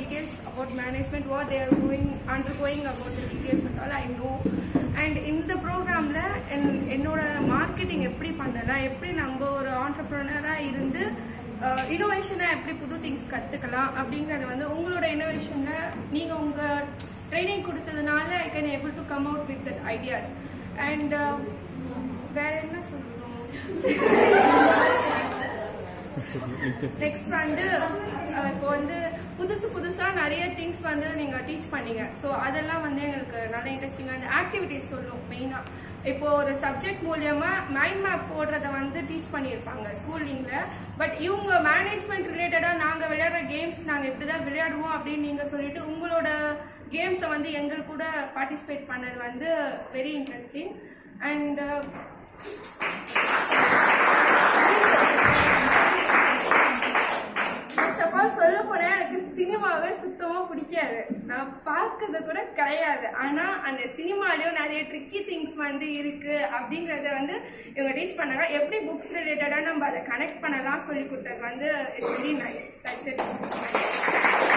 details about management, what they are going undergoing about the details and all I know. And இந்த ப்ரோக்ராம்ல என்னோட marketing எப்படி பண்ணலாம் எப்படி நம்ம ஒரு ஆண்டர்பிரினரா இருந்து இனோவேஷனாக எப்படி புது திங்ஸ் கற்றுக்கலாம் அப்படிங்கறது வந்து உங்களோட இனோவேஷன்ல நீங்க உங்க ட்ரைனிங் கொடுத்ததுனால I can able to come out with that ideas and வேற என்ன சொல்லணும் நெக்ஸ்ட் வந்து அஹ், இப்போ வந்து புதுசு புதுசா நிறைய திங்ஸ் வந்து நீங்க டீச் பண்ணீங்க ஸோ அதெல்லாம் வந்து எங்களுக்கு நல்ல இன்ட்ரெஸ்டிங்கான ஆக்டிவிட்டிஸ் சொல்லும் மெயினா இப்போ ஒரு சப்ஜெக்ட் மூலியமா மைண்ட் மேப் போடுறத வந்து டீச் பண்ணியிருப்பாங்க ஸ்கூலிங்ல பட் இவங்க மேனேஜ்மெண்ட் ரிலேட்டடா நாங்க விளையாடுற கேம்ஸ் நாங்க இப்படிதான் விளையாடுவோம் அப்படின்னு நீங்க சொல்லிட்டு உங்களோட கேம்ஸை வந்து எங்கள் கூட பார்ட்டிசிபேட் பண்ணது வந்து very interesting and first of all சொல்ல போனா எனக்கு சினிமாவே சுத்தமா பிடிக்காது நான் பார்க்கறது கூட கிடையாது ஆனா அந்த சினிமாலயும் நிறைய ட்ரிக்கி திங்ஸ் வந்து இருக்கு அப்படிங்கறத வந்து இவங்க டீச் பண்ணாங்க எப்படி புக்ஸ் ரிலேட்டடா நம்ம அதை கனெக்ட் பண்ணலாம் சொல்லி கொடுத்தது வந்து it's very nice that's it